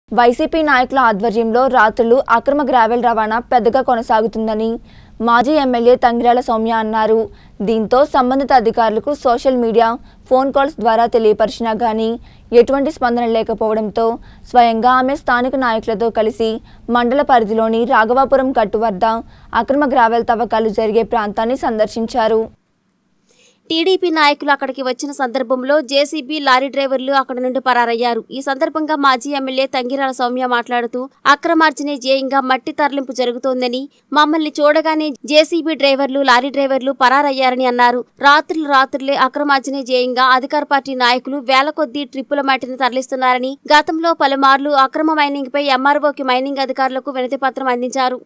YCP నాయకుల ఆధ్వర్యంలో రాత్రులు అక్రమ గ్రావెల్ రవాణా పెద్దగా కొనసాగుతుందని మాజీ ఎమ్మెల్యే తంగిరాల సౌమ్య అన్నారు దీంతో సంబంధిత అధికారులకు సోషల్ మీడియా ఫోన్ కాల్స్ ద్వారా తెలియపరిచినా గానీ ఎటువంటి స్పందన లేకపోవడంతో స్వయంగా ఆమె స్థానిక నాయకులతో కలిసి మండల పరిధిలోని రాఘవాపురం కట్టు వద్ద అక్రమ గ్రావెల్ తవ్వకాలు జరిగే ప్రాంతాన్ని సందర్శించారు టీడీపీ నాయకులు అక్కడికి వచ్చిన సందర్భంలో జేసీబీ లారీ డ్రైవర్లు అక్కడ నుండి పరారయ్యారు ఈ సందర్భంగా మాజీ ఎమ్మెల్యే తంగిరాల సౌమ్య మాట్లాడుతూ అక్రమార్జనే జేయంగా మట్టి తరలింపు జరుగుతోందని మమ్మల్ని చూడగానే జేసీబీ డ్రైవర్లు లారీ డ్రైవర్లు పరారయ్యారని అన్నారు రాత్రులు రాత్రులే అక్రమార్జనే జేయంగా అధికార పార్టీ నాయకులు వేల కొద్దీ ట్రిప్పుల మట్టిని తరలిస్తున్నారని గతంలో పలుమార్లు అక్రమ మైనింగ్ పై ఎంఆర్ఓకి మైనింగ్ అధికారులకు వినతి పత్రం అందించారు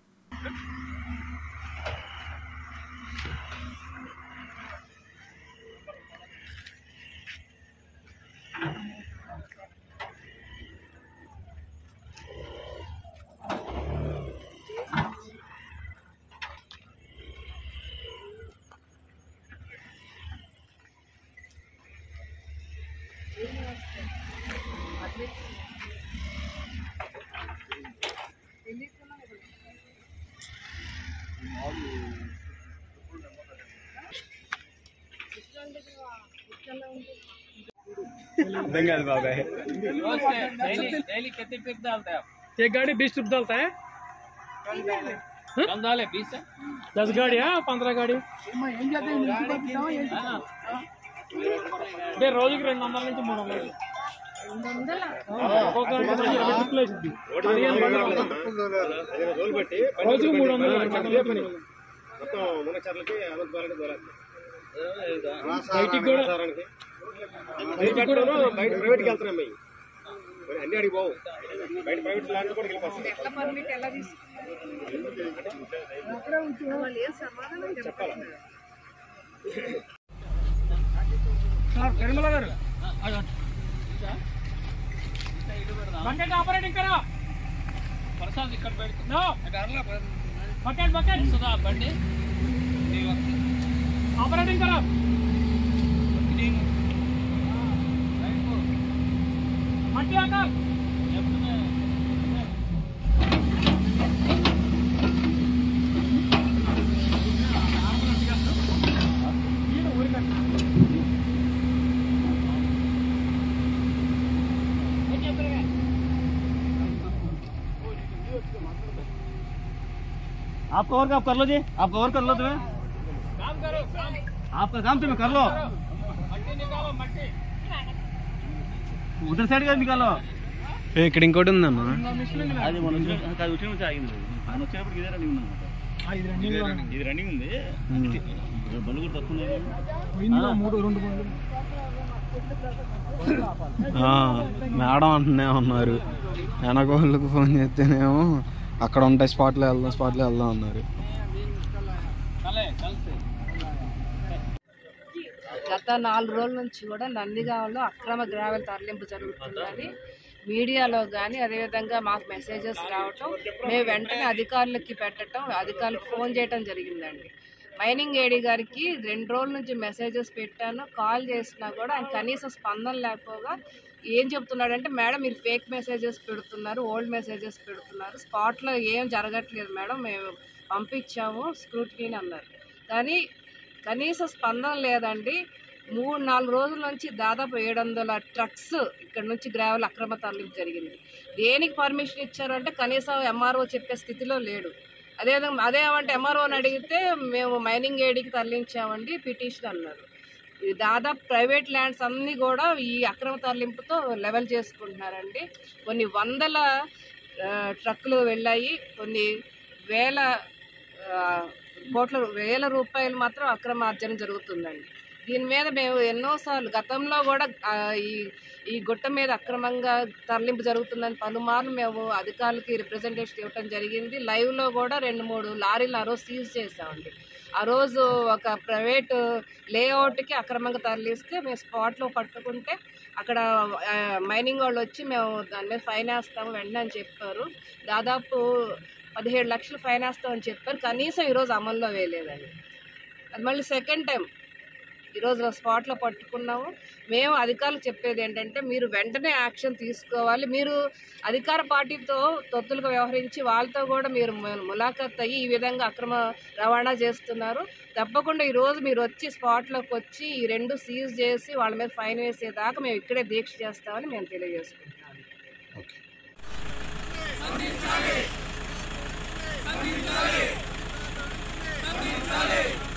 अर्थం కాదు బాబాయ్ डेली डेली कितने ट्रिप डालते हैं आप एक गाड़ी बीस ट्रिप डालता है कम डाले बीस है दस गाड़ी है पंद्रह गाड़ी అంటే రోజుకి రెండు వందల నుంచి మూడు వందలు ఒక్కొక్క గంట నుంచి ఇరవై ట్రిప్లు వేసింది పదిహేను బండ్లు. రోజులు బట్టి రోజుకి మూడు వందలు మొత్తం మునచర్లకి అనంతపురానికి దూరాలి బయటికి కూడా బయట కూడా బయట ప్రైవేట్కి వెళ్తున్నాం అయ్యి మరి అన్ని అడిగి పోవు బయట ప్రైవేట్ ల్యాండ్ కూడా వెళ్ళిపోతుంది నిర్మల గారు బకెట్ ఆపరేటింగ్ కరా प्रसाद ఇక్కడ बैठ నో బకెట్ బకెట్ सुधा बंडी ఆపరేటింగ్ కరా మట్టి ఆకార్ आपको और काम कर लो जी आपको और कर लो तुम्हें काम करो काम आपका काम तुम्हें कर लो मट्टी निकालो मट्टी उधर साइड का निकालो ఇక్కడ ఇంకోటి ఉందన్న అది మన వచ్చిన కాదు వచ్చిన నుంచి ఆగింది ఆయన వచ్చేటప్పుడు ఇదే రన్నింగ్ ఉందన్నమాట ఇది రన్నింగ్ ఉంది బళ్ళు కూడా తక్కువ ఉన్నాయి మూడు రెండు మూడు ఆ, మేడం అంటూనే ఉన్నారు వెనక వాళ్ళకి ఫోన్ చేస్తేనేమో అక్కడ ఉంటాయి స్పాట్లో వెళ్దాం స్పాట్లో వెళ్దాం అన్నారు चले कल से గత నాలుగు రోజుల నుంచి కూడా నందిగాంలో అక్రమ గ్రావెల్ తరలింపు జరుగుతుందని మీడియాలో కానీ అదేవిధంగా మాకు మెసేజెస్ రావటం మేము వెంటనే అధికారులకి పెట్టడం అధికారులకు ఫోన్ చేయటం జరిగిందండి మైనింగ్ ఏడీ గారికి రెండు రోజుల నుంచి మెసేజెస్ పెట్టాను కాల్ చేసినా కూడా ఆయన కనీసం స్పందన లేకపోగా ఏం చెప్తున్నాడంటే మేడం మీరు ఫేక్ మెసేజెస్ పెడుతున్నారు ఓల్డ్ మెసేజెస్ పెడుతున్నారు స్పాట్లో ఏం జరగట్లేదు మేడం మేము పంపించాము స్క్రూటినీ అన్నారు కానీ కనీస స్పందన లేదండి మూడు నాలుగు రోజుల నుంచి దాదాపు ఏడు వందల ట్రక్స్ ఇక్కడ నుంచి గ్రావెల్ అక్రమ తరలింపు జరిగింది దేనికి పర్మిషన్ ఇచ్చారు అంటే కనీసం ఎంఆర్ఓ చెప్పే స్థితిలో లేడు అదేవిధంగా అదే ఏమంటే ఎంఆర్ఓని అడిగితే మేము మైనింగ్ ఏడీకి తరలించామండి పిటిషన్ అన్నారు ఇది దాదాపు ప్రైవేట్ ల్యాండ్స్ అన్నీ కూడా ఈ అక్రమ తరలింపుతో లెవెల్ చేసుకుంటున్నారండి కొన్ని వందల ఆ, ట్రక్కులు వెళ్ళాయి కొన్ని వేల ఆ, కోట్ల వేల రూపాయలు మాత్రం అక్రమార్జన జరుగుతుందండి దీని మీద మేము ఎన్నోసార్లు గతంలో కూడా ఆ, ఈ ఈ గుట్ట మీద అక్రమంగా తరలింపు జరుగుతుందని పలుమార్లు మేము అధికారులకి రిప్రజెంటేషన్ ఇవ్వటం జరిగింది లైవ్లో కూడా రెండు మూడు లారీలు ఆ రోజు సీజ్ చేసామండి ఆ రోజు ఒక ప్రైవేట్ లేఅవుట్కి అక్రమంగా తరలిస్తే మేము స్పాట్లో పట్టుకుంటే అక్కడ ఆ, మైనింగ్ వాళ్ళు వచ్చి మేము దాని మీద ఫైన్ వేస్తాము వెంటనే అని చెప్పారు దాదాపు పదిహేడు లక్షలు ఫైన్ వేస్తామని చెప్పారు కనీసం ఈరోజు అమల్లో వేయలేదండి అది మళ్ళీ సెకండ్ టైం ఈరోజు స్పాట్లో పట్టుకున్నాము మేము అధికారులు చెప్పేది ఏంటంటే మీరు వెంటనే యాక్షన్ తీసుకోవాలి మీరు అధికార పార్టీతో తొత్తులుగా వ్యవహరించి వాళ్ళతో కూడా మీరు ము- ములాఖత్ అయ్యి ఈ విధంగా అక్రమ రవాణా చేస్తున్నారు తప్పకుండా ఈరోజు మీరు వచ్చి స్పాట్లోకి వచ్చి ఈ రెండు సీజ్ చేసి వాళ్ళ మీద ఫైన్ వేసేదాకా మేము ఇక్కడే దీక్ష చేస్తామని మేము తెలియజేసుకుంటాం ఖండించాలి